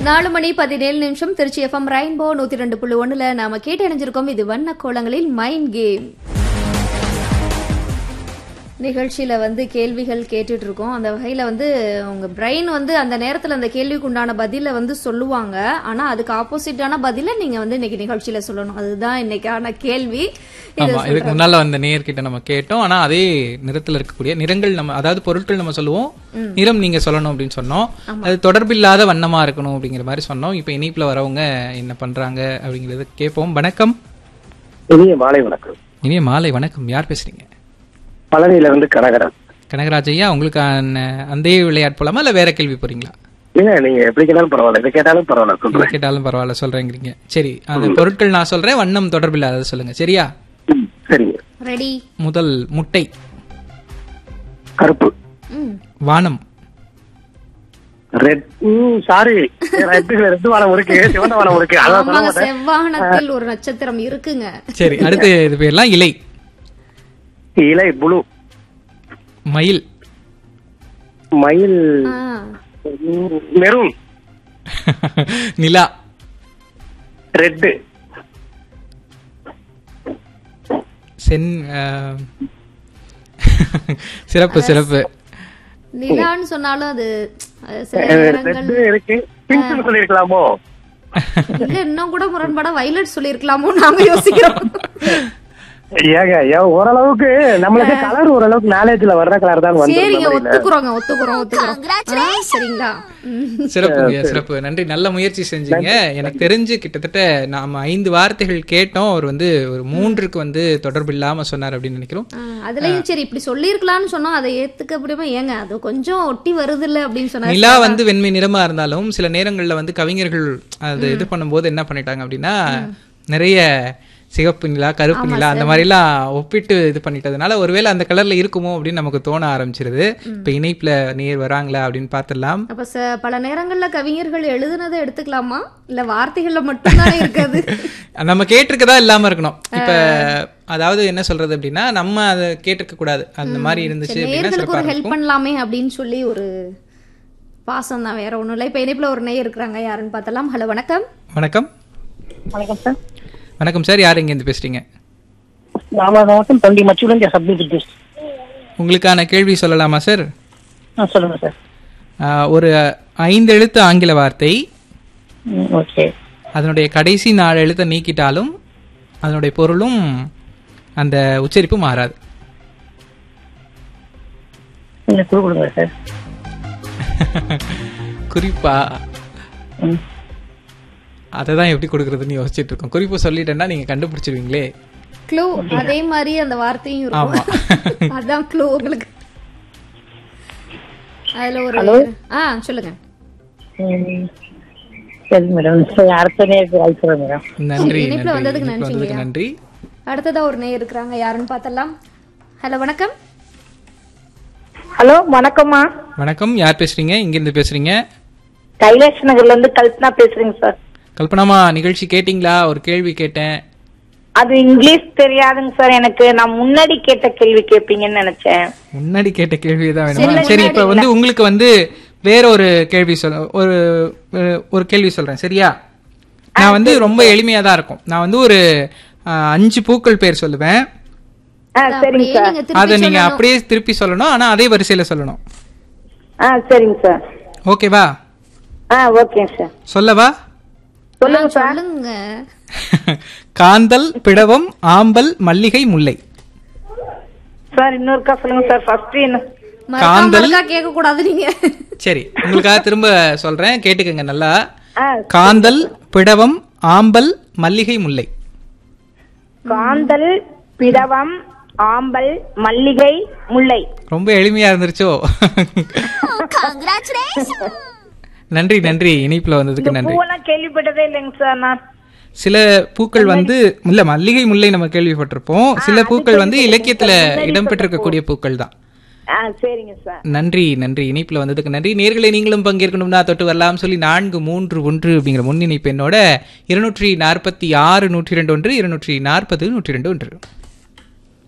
நாலு மணி பதினேழு நிமிஷம் திருச்சி எஃப்எம் ரெயின்போ நூத்தி ரெண்டு புள்ளி ஒண்ணுல நாம கேட்டு இணைஞ்சிருக்கோம் இது வண்ண கோலங்களில் மைண்ட் கேம் நிகழ்ச்சியில வந்து கேள்விகள் கேட்டுட்டு இருக்கோம் அந்த வகையில வந்து உங்க பிரெயின் வந்து அந்த நேரத்துல அந்த கேள்விக்கு உண்டான பதில வந்து சொல்லுவாங்க ஆனா அதுக்கு ஆப்போசிட்டான பதில நீங்க வந்து இன்னைக்கு நிகழ்ச்சியில சொல்லணும் அதுதான் இன்னைக்கான கேள்வி இது ஆமா இதுக்கு முன்னால வந்த நேயர்கிட்ட நம்ம கேட்டோம் ஆனா அதே நிறத்துல இருக்கக்கூடிய நிறங்கள் நம்ம அதாவது பொருட்கள் நம்ம சொல்லுவோம் நிறம் நீங்க சொல்லணும் அப்படின்னு சொன்னோம் அது தொடர்பில்லாத வண்ணமா இருக்கணும் அப்படிங்கிற மாதிரி சொன்னோம் இப்ப இனிப்புல வரவங்க என்ன பண்றாங்க அப்படிங்கறத கேட்போம் வணக்கம் இனிய மாலை வணக்கம் இனிய மாலை வணக்கம் யார் பேசுறீங்க பழனியில இருந்து கனகரன் கனகராஜ் ஐயா உங்களுக்கான அந்த விளையாட்டு போலாமா இல்ல வேற கேள்வி போறீங்களா இல்ல நீங்க எப்படி கேட்டாலும் பரவாயில்ல எது கேட்டாலும் பரவாயில்ல எது சொல்றேன் கேட்டாலும் பரவாயில்ல சொல்றேங்கிறீங்க சரி அந்த பொருட்கள் நான் சொல்றேன் வண்ணம் தொடர்பில்லாத சொல்லுங்க சரியா ம், சரிங்க ரெடி முதல் முட்டை கருப்பு ம் வானம் ரெட் சாரி ரெட் ரெட் வானம் இருக்கு சிவந்த வானம் இருக்கு அதான் சொல்ல ஆமாங்க மாட்டேன் செவ்வாகனத்தில் ஒரு நட்சத்திரம் இருக்குங்க சரி அடுத்து இது பேர்லாம் இலை இலை புளு மயில் மயில் ஆ, மெரூன் நிலா ரெட் சென் அஹ், சிறப்பு சிறப்பு நிலான்னு சொன்னாலும் அது அது சில ரெட் நேரங்கள் இருக்கு பிங்க் சொல்லிருக்கலாமோ இல்ல இன்னும் கூட முரண்படா வயலட் சொல்லிருக்கலாமோ நாங்க யோசிக்கிறோம் ஏங்க ஏன் ஓரளவுக்கு நம்மளுக்கு கலர் ஓரளவுக்கு நாலேஜ்ல வர்ற கலர் தான் வந்து சரிங்க ஒத்துக்குறோங்க ஒத்துக்குறோம் ஒத்துக்குறோம் ஆ, சரிங்களா ம். சிறப்புங்க சிறப்பு நன்றி நல்ல முயற்சி செஞ்சீங்க எனக்கு தெரிஞ்சு கிட்டத்தட்ட நாம ஐந்து வார்த்தைகள் கேட்டோம் அவர் வந்து ஒரு மூன்றுக்கு வந்து தொடர்பு இல்லாம சொன்னார் அப்படின்னு நினைக்கிறோம் ஆ, அதுலயும் சரி இப்படி சொல்லிருக்கலாம்னு சொன்னோம் அதை ஏத்துக்க முடியுமா ஏங்க அது கொஞ்சம் ஒட்டி வருது இல்ல அப்படின்னு சொன்னாரு நிலா வந்து வெண்மை நிறமா இருந்தாலும் சில நேரங்கள்ல வந்து கவிஞர்கள் அது இது பண்ணும்போது என்ன பண்ணிட்டாங்க அப்படின்னா நிறைய சிகப்பு நிலா கருப்பு நிலா அந்த மாதிரி எல்லாம் ஒப்பிட்டு இது பண்ணிட்டதுனால ஒருவேளை அந்த கலர்ல இருக்குமோ அப்படின்னு நமக்கு தோண ஆரம்பிச்சிருது இப்ப இணைப்புல நேர் வராங்களா அப்படின்னு பார்த்துடலாம் அப்ப ச- பல நேரங்கள்ல கவிஞர்கள் எழுதுனதை எடுத்துக்கலாமா இல்ல வார்த்தைகள்ல மட்டும்தானே இருக்காது நம்ம கேட்டிருக்கதா இல்லாம இருக்கணும் இப்ப அதாவது என்ன சொல்றது அப்படின்னா நம்ம அதை கேட்டிருக்க கூடாது அந்த மாதிரி இருந்துச்சு அப்படின்னா நேயர்களுக்கு சிறப்பா ஒரு ஹெல்ப் இருக்கும் பண்ணலாமே அப்படின்னு சொல்லி ஒரு பாசம் தான் வேற ஒண்ணும் இல்ல இப்ப இணைப்புல ஒரு நேயர் இருக்கிறாங்க யாருன்னு பார்த்தலாம் ஹலோ வணக்கம் வணக்கம் வணக்கம் சார் வணக்கம் சார் யார் இங்க இருந்து பேசுறீங்க நாம மாவட்டம் தொண்டி மச்சூரன் சப்ஜெக்ட் உங்களுக்கான கேள்வி சொல்லலாமா சார் சொல்லுங்க சார் ஆஹ், ஒரு ஐந்து எழுத்து ஆங்கில வார்த்தை ஓகே அதனுடைய கடைசி நாலு எழுத்தை நீக்கிட்டாலும் அதனுடைய பொருளும் அந்த உச்சரிப்பு மாறாது நீங்க குழு கொடுங்க சார் குறிப்பா அதை தான் எப்படி கொடுக்கறதுன்னு யோசிச்சுட்டு இருக்கோம் குறிப்பு சொல்லிட்டேன்னா நீங்க கண்டுபிடிச்சிருவீங்களே க்ளூ அதே மாதிரி அந்த வார்த்தையும் ஆமா. இருக்கும் அதான் க்ளூ உங்களுக்கு அதுல ஒரு ஆ சொல்லுங்க சரி மேடம் அடுத்த நேரத்துக்கு வாய்ப்பு மேடம் நன்றி இணைப்புல நன்றி வந்ததுக்கு இணைப்புல வந்ததுக்கு நன்றி அடுத்ததா ஒரு நேயர் இருக்கிறாங்க யாருன்னு பார்த்தலாம் ஹலோ வணக்கம் ஹலோ வணக்கம்மா வணக்கம் யார் பேசுறீங்க இங்க இருந்து பேசுறீங்க கைலாஷ் நகர்ல இருந்து கல்பனா பேசுறேங்க சார் கல்பனாமா நிகழ்ச்சி கேட்டிங்களா ஒரு கேள்வி கேட்டேன் அது இங்கிலீஷ் தெரியாதுங்க சார் எனக்கு நான் முன்னாடி கேட்ட கேள்வி கேட்பீங்கன்னு நினைச்சேன் முன்னாடி கேட்ட கேள்வி தான் வேணுமா சரி இப்ப வந்து உங்களுக்கு வந்து வேற ஒரு கேள்வி சொல்ல ஒரு ஒரு- ஒரு கேள்வி சொல்றேன் சரியா நான் வந்து ரொம்ப எளிமையா தான் இருக்கும் நான் வந்து ஒரு ஆஹ், அஞ்சு பூக்கள் பேர் சொல்லுவேன் ஆ சரிங்க அப்படியே சார் நீங்க திருப்பி அதை நீங்க அப்படியே திருப்பி சொல்லணும் ஆனா அதே வரிசையில சொல்லணும் ஆ சரிங்க சார் ஓகேவா ஆ ஓகேங்க சார் சொல்லவா சொல்லுங்க சார் சொல்லுங்க காந்தல் பிடவம் ஆம்பல் மல்லிகை முல்லை சார் இன்னொருக்கா சொல்லுங்க சார் ஃபர்ஸ்ட் என்ன மறக்காம மறக்கா கேட்க கூடாது நீங்க சரி உங்களுக்காக திரும்ப சொல்றேன் கேட்டுக்கங்க நல்லா ஆ காந்தல் பிடவம் ஆம்பல் மல்லிகை முல்லை காந்தல் பிடவம் ஆம்பல் மல்லிகை முல்லை ரொம்ப எளிமையா இருந்துருச்சோ நன்றி நன்றி இணைப்புல வந்ததுக்கு நன்றி பூவெல்லாம் கேள்விப்பட்டதே இல்லைங்க சார் நான் சில பூக்கள் வந்து இல்ல மல்லிகை முல்லை நம்ம கேள்விப்பட்டிருப்போம் சில பூக்கள் வந்து இலக்கியத்துல இடம்பெற்றிருக்கக்கூடிய பூக்கள் தான் ஆ சரிங்க சார் நன்றி நன்றி இணைப்புல வந்ததுக்கு நன்றி நேர்களை நீங்களும் பங்கேற்கணும்னா தொட்டு வரலாம் சொல்லி நான்கு மூன்று ஒன்று அப்படிங்கிற முன்னிணைப்பு என்னோட இருநூற்றி நாற்பத்தி ஆறு நூற்றி ரெண்டு ஒன்று இருநூற்றி நாற்பது நூற்றி ரெண்டு ஒன்று